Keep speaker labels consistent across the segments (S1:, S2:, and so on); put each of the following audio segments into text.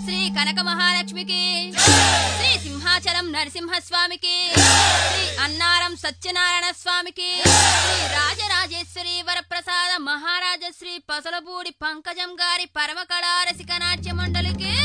S1: శ్రీ కనక మహాలక్ష్మికి శ్రీ సింహాచలం నరసింహస్వామికి శ్రీ అన్నారం సత్యనారాయణ స్వామికి శ్రీ రాజరాజేశ్వరి వరప్రసాద మహారాజ శ్రీ పసలపూడి పంకజం గారి పరమ కళారసిక నాట్య మండలికి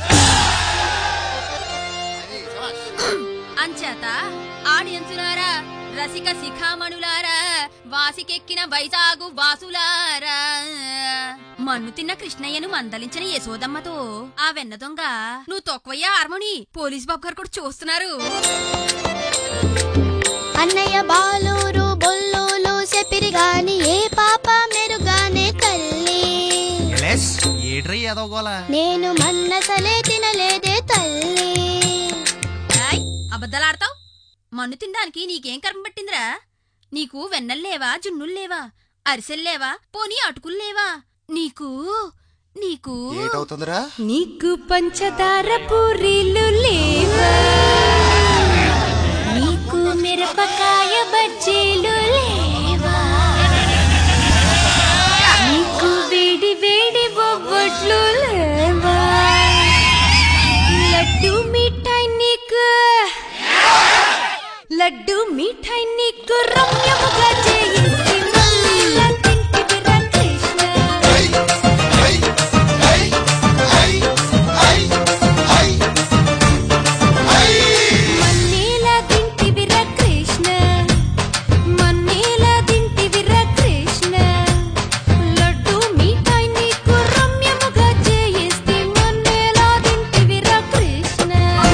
S1: అంచేత ఆడియన్సులారా రసిక శిఖామణులారా వాసికెక్కిన వైజాగు వాసులారా మన్ను తిన్న కృష్ణయ్యను మందలించిన యశోదమ్మతో ఆ వెన్న దొంగ నువ్వు తొక్కవయ్యా హార్మోని పోలీస్ బాబు గారు కూడా చూస్తున్నారు
S2: అన్నయ్య బాలూరు బొల్లూలు చెప్పిరి గాని ఏ పాప మెరుగానే తల్లి
S3: ఎలెస్ ఏట్రీ ఎదవగోల
S2: నేను మన్నసలే తినలేదే తల్లి
S1: ఏయ్, అబద్ధాలాడతావ్ మన్ను తినడానికి నీకేం కర్మ పట్టిందిరా నీకు వెన్నల్లేవా జున్నుల్లేవా అరిసెల్లేవా పోనీ అటుకుల్లేవా నీకు నీకు
S4: ఏటవుతుందిరా
S5: నీకు పంచదార పూరీలు లేవా నీకు మిరపకాయ బజ్జీలు లేవా నీకు వేడి వేడి బొబ్బట్లు లేవా లడ్డు మిఠాయి నీకు లడ్డు మిఠాయి నీకు రమ్యముగా చేయించి మమ్మీలా తింటివిరా కృష్ణ మన్నేలా తింటివిరా కృష్ణ మన్నేలా తింటివిరా కృష్ణ లడ్డు మిఠాయి నీకు రమ్యముగా చేయిస్తే మన్నేలా తింటివిరా కృష్ణ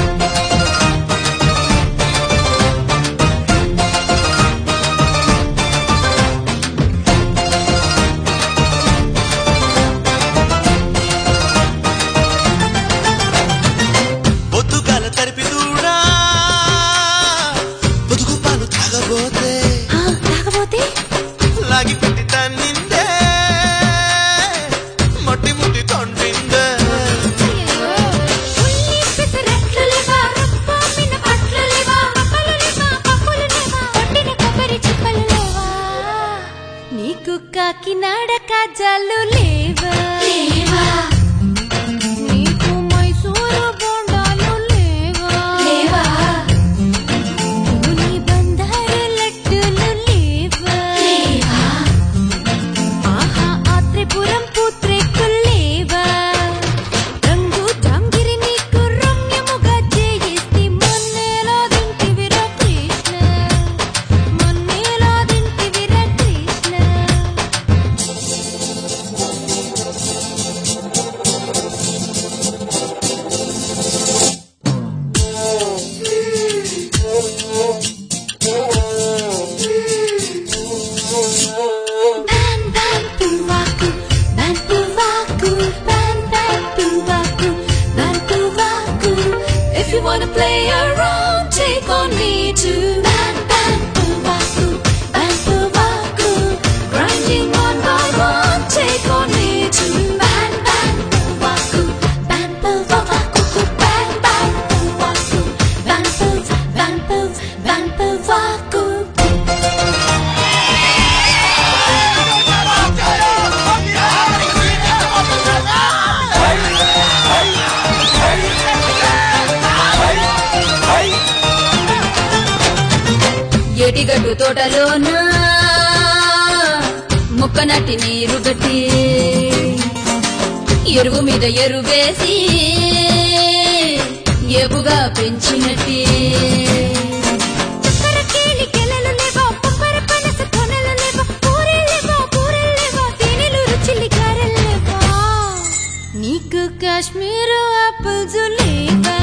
S6: బొద్దుగాల తరిపి దూడా బతుకు పాలు తాగబోతే
S5: ఆ, తాగబోతే
S6: లాగి పెట్టి తన్నిందే మట్టి ముట్టి తండ్రిందే
S5: ఉల్లి పెసరట్లు లేవా, రప్ప మినపట్లు లేవా, పప్పులు లేవా, పప్పులు లేవా, వండిన కొబ్బరి చిప్పలు లేవా? నీకు కాకినాడ కాజాలు లేవా నీకు మైసూరు బోండాలు లేవా నీ బంగారు లడ్డూలు లేవా ఆహా ఆ త్రిపురం పూత్రేకులు లేవా రంగు జాంగిరి నీకు రమ్యముగా చేయిస్తే మొన్నేలా దింటివిరా Krishna మొన్నేలా దింటివిరా Krishna Ban ban puwaku, ban puwaku, ban ban puwaku, ban puwaku. If you wanna play around, take on me too. Ban ban puwaku, ban puwaku, grinding one by one, take on me too. Ban ban puwaku, ban puwaku, ban ban puwaku, ban pu, ban pu, ban puwaku.
S1: ఎటిగట్టు తోటలోన ముక్క నట్టి నీరు గట్టి ఎరువు మీద ఎరువేసి ఏపుగా పెంచినట్టి
S5: చక్కెర కేలి కెలలు లేవా, కొబ్బర పనస కొనలు లేవా, పూరీలు లేవా, పూరీలు లేవా, తేనెలు రుచిలి గారెలు లేవా. నీకు కాశ్మీరు ఆపిల్స్ లేవా